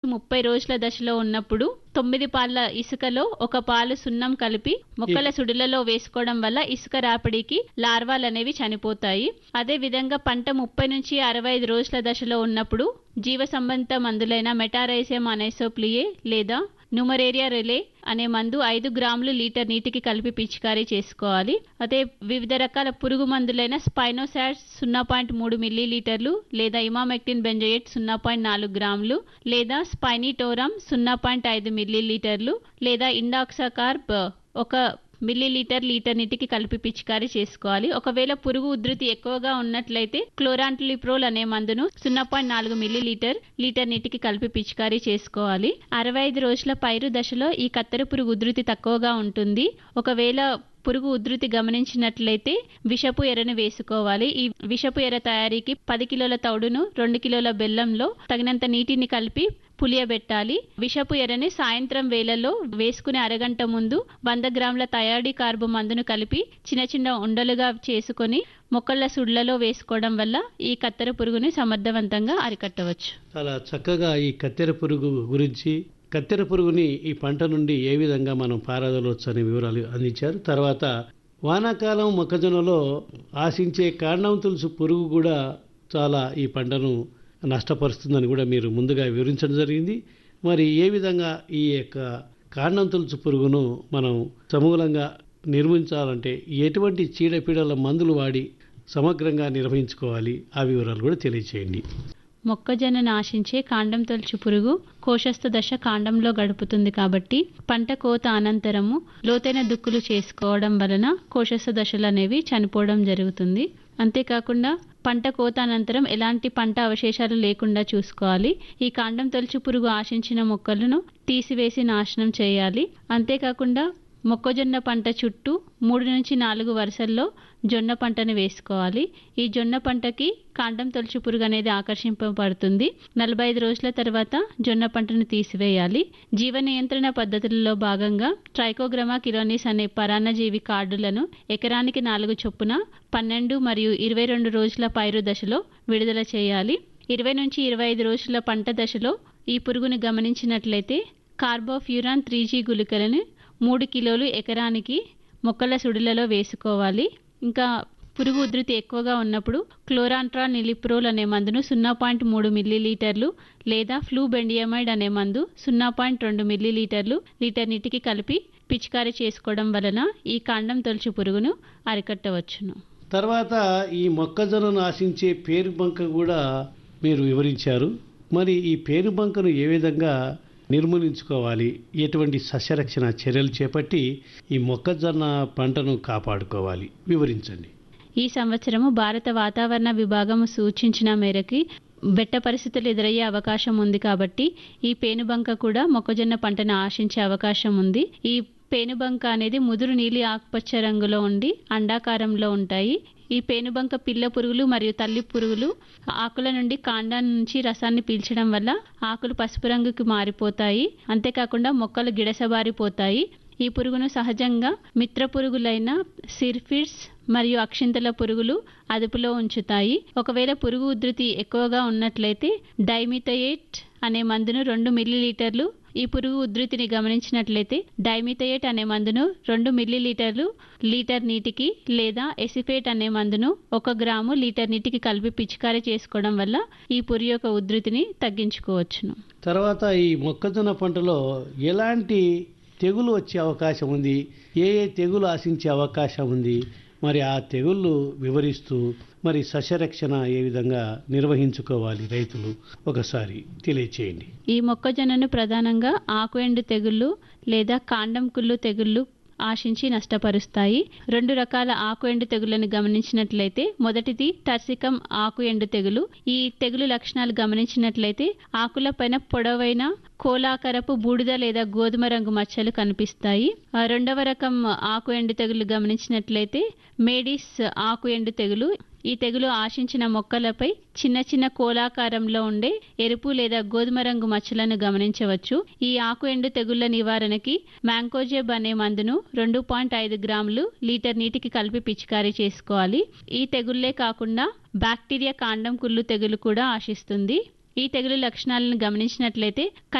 ముప్పై రోజుల దశలో ఉన్నప్పుడు తొమ్మిది పాల ఇసుకలో ఒక పాలు సున్నం కలిపి మొక్కల సుడులలో వేసుకోవడం వల్ల ఇసుక రాపిడికి లార్వాలు అనేవి చనిపోతాయి అదే విధంగా పంట ముప్పై నుంచి అరవై ఐదు రోజుల దశలో ఉన్నప్పుడు జీవ సంబంధిత మందులైన మెటారైసియం అనైసోప్లియే లేదా న్యూమరేరియా రిలే అనే మందు ఐదు గ్రాములు లీటర్ నీటికి కలిపి పిచికారీ చేసుకోవాలి అదే వివిధ రకాల పురుగు మందులైన స్పైనోసాట్ సున్నా పాయింట్ మూడు మిల్లీ లీటర్లు లేదా ఇమామెక్టిన్ బెంజోయేట్ సున్నా పాయింట్ నాలుగు గ్రాములు లేదా స్పైనిటోరామ్ సున్నా పాయింట్ ఐదు మిల్లీ లీటర్లు లేదా ఇండాక్సాకార్బ్ ఒక మిల్లీ లీటర్ లీటర్ నీటికి కలిపి పిచికారీ చేసుకోవాలి ఒకవేళ పురుగు ఉధృతి ఎక్కువగా ఉన్నట్లయితే క్లోరాంట్లిప్రోల్ అనే మందును సున్నా పాయింట్ నాలుగు మిల్లీ లీటర్ లీటర్ నీటికి కలిపి పిచికారీ చేసుకోవాలి అరవై ఐదు రోజుల పైరు దశలో ఈ కత్తెర పురుగు ఉధృతి తక్కువగా ఉంటుంది ఒకవేళ పురుగు ఉధృతి గమనించినట్లయితే విషపు ఎరను వేసుకోవాలి ఈ విషపు ఎర తయారీకి పది కిలోల తౌడును రెండు కిలోల బెల్లంలో తగినంత నీటిని కలిపి పులియబెట్టాలి విషపు ఎరని సాయంత్రం వేళల్లో వేసుకునే అరగంట ముందు వంద గ్రాముల తయారీ కార్బు మందును కలిపి చిన్న చిన్న ఉండలుగా చేసుకొని మొక్కల సుడ్లలో వేసుకోవడం వల్ల ఈ కత్తెర పురుగుని సమర్థవంతంగా అరికట్టవచ్చు చాలా చక్కగా ఈ కత్తెర పురుగు గురించి కత్తెర పురుగుని ఈ పంట నుండి ఏ విధంగా మనం పారదలవచ్చు అనే వివరాలు అందించారు తర్వాత వానాకాలం మొక్కజొన్నలో ఆశించే కాండం తులుసు పురుగు కూడా చాలా ఈ పంటను నష్టపరుస్తుందని కూడా మీరు ముందుగా వివరించడం జరిగింది మరి ఏ విధంగా ఈ యొక్క కాండం తులుసు పురుగును మనం సమూలంగా నిర్మించాలంటే ఎటువంటి చీడపీడల మందులు వాడి సమగ్రంగా నిర్వహించుకోవాలి ఆ వివరాలు కూడా తెలియచేయండి మొక్కజొన్నను ఆశించే కాండం తొలచు పురుగు కోశస్థ దశ కాండంలో గడుపుతుంది కాబట్టి పంట కోత అనంతరము లోతైన దుక్కులు చేసుకోవడం వలన కోశస్థ దశలు అనేవి చనిపోవడం జరుగుతుంది అంతేకాకుండా పంట కోత అనంతరం ఎలాంటి పంట అవశేషాలు లేకుండా చూసుకోవాలి ఈ కాండం తొలచు పురుగు ఆశించిన మొక్కలను తీసివేసి నాశనం చేయాలి అంతేకాకుండా మొక్కజొన్న పంట చుట్టూ మూడు నుంచి నాలుగు వరుసల్లో జొన్న పంటను వేసుకోవాలి ఈ జొన్న పంటకి కాండం తొలచు పురుగు అనేది ఆకర్షింపబడుతుంది నలభై ఐదు రోజుల తర్వాత జొన్న పంటను తీసివేయాలి జీవ నియంత్రణ పద్ధతులలో భాగంగా ట్రైకోగ్రమా కిలోనిస్ అనే పరాన్నజీవి కార్డులను ఎకరానికి నాలుగు చొప్పున పన్నెండు మరియు ఇరవై రెండు రోజుల పైరు దశలో విడుదల చేయాలి ఇరవై నుంచి ఇరవై ఐదు రోజుల పంట దశలో ఈ పురుగును గమనించినట్లయితే కార్బోఫ్యూరాన్ త్రీ జీ గుళికలను మూడు కిలోలు ఎకరానికి మొక్కల సుడులలో వేసుకోవాలి ఇంకా పురుగు ఉధృతి ఎక్కువగా ఉన్నప్పుడు క్లోరాంట్రా నిలిప్రోల్ అనే మందును సున్నా పాయింట్ మూడు మిల్లీలీటర్లు లేదా ఫ్లూబెండియమైడ్ అనే మందు సున్నా పాయింట్ రెండు మిల్లీలీటర్లు లీటర్ నీటికి కలిపి పిచికారీ చేసుకోవడం వలన ఈ కాండం తొలచు పురుగును అరికట్టవచ్చును తర్వాత ఈ మొక్కజొన్నను ఆశించే పేరు బంక కూడా మీరు వివరించారు మరి ఈ పేరు బంకను ఏ విధంగా నిర్మూలించుకోవాలి ఎటువంటి సస్యరక్షణ చర్యలు చేపట్టి ఈ మొక్కజొన్న పంటను కాపాడుకోవాలి వివరించండి ఈ సంవత్సరము భారత వాతావరణ విభాగం సూచించిన మేరకి బెట్ట పరిస్థితులు ఎదురయ్యే అవకాశం ఉంది కాబట్టి ఈ పేనుబంక కూడా మొక్కజొన్న పంటను ఆశించే అవకాశం ఉంది ఈ పేనుబంక అనేది ముదురు నీలి ఆకుపచ్చ రంగులో ఉండి అండాకారంలో ఉంటాయి ఈ పేనుబంక పిల్ల పురుగులు మరియు తల్లి పురుగులు ఆకుల నుండి కాండం నుంచి రసాన్ని పీల్చడం వల్ల ఆకులు పసుపు రంగుకి మారిపోతాయి అంతేకాకుండా మొక్కలు గిడసబారిపోతాయి ఈ పురుగును సహజంగా మిత్ర పురుగులైన సిర్ఫిడ్స్ మరియు అక్షింతల పురుగులు అదుపులో ఉంచుతాయి ఒకవేళ పురుగు ఉధృతి ఎక్కువగా ఉన్నట్లయితే డైమిథయేట్ అనే మందును రెండు మిల్లీలీటర్లు ఈ పురుగు ఉధృతిని గమనించినట్లయితే డైమిథయేట్ అనే మందును రెండు మిల్లీలీటర్లు లీటర్ నీటికి లేదా ఎసిఫేట్ అనే మందును ఒక గ్రాము లీటర్ నీటికి కలిపి పిచికారీ చేసుకోవడం వల్ల ఈ పురుగు యొక్క ఉధృతిని తగ్గించుకోవచ్చును తర్వాత ఈ మొక్కజొన్న పంటలో ఎలాంటి తెగులు వచ్చే అవకాశం ఉంది ఏ ఏ తెగులు ఆశించే అవకాశం ఉంది మరి ఆ తెగుళ్ళు వివరిస్తూ మరి సస్యరక్షణ ఏ విధంగా నిర్వహించుకోవాలి రైతులు ఒకసారి తెలియచేయండి ఈ మొక్కజొన్నను ప్రధానంగా ఆకు ఎండు తెగుళ్ళు లేదా కాండం కుళ్ళు తెగుళ్ళు ఆశించి నష్టపరుస్తాయి రెండు రకాల ఆకు ఎండు తెగుళ్లను గమనించినట్లయితే మొదటిది టర్సికం ఆకు ఎండు తెగులు ఈ తెగులు లక్షణాలు గమనించినట్లయితే ఆకులపైన పొడవైన కోలాకరపు బూడిద లేదా గోధుమ రంగు మచ్చలు కనిపిస్తాయి ఆ రెండవ రకం ఆకు ఎండు తెగులు గమనించినట్లయితే మేడిస్ ఆకు ఎండు తెగులు ఈ తెగులు ఆశించిన మొక్కలపై చిన్న చిన్న కోలాకారంలో ఉండే ఎరుపు లేదా గోధుమ రంగు మచ్చలను గమనించవచ్చు ఈ ఆకు ఎండు తెగుళ్ల నివారణకి మ్యాంకోజెబ్ అనే మందును రెండు పాయింట్ ఐదు గ్రాములు లీటర్ నీటికి కలిపి పిచికారీ చేసుకోవాలి ఈ తెగుళ్లే కాకుండా బ్యాక్టీరియా కాండం కుళ్ళు తెగులు కూడా ఆశిస్తుంది ఈ తెగులు లక్షణాలను గమనించినట్లయితే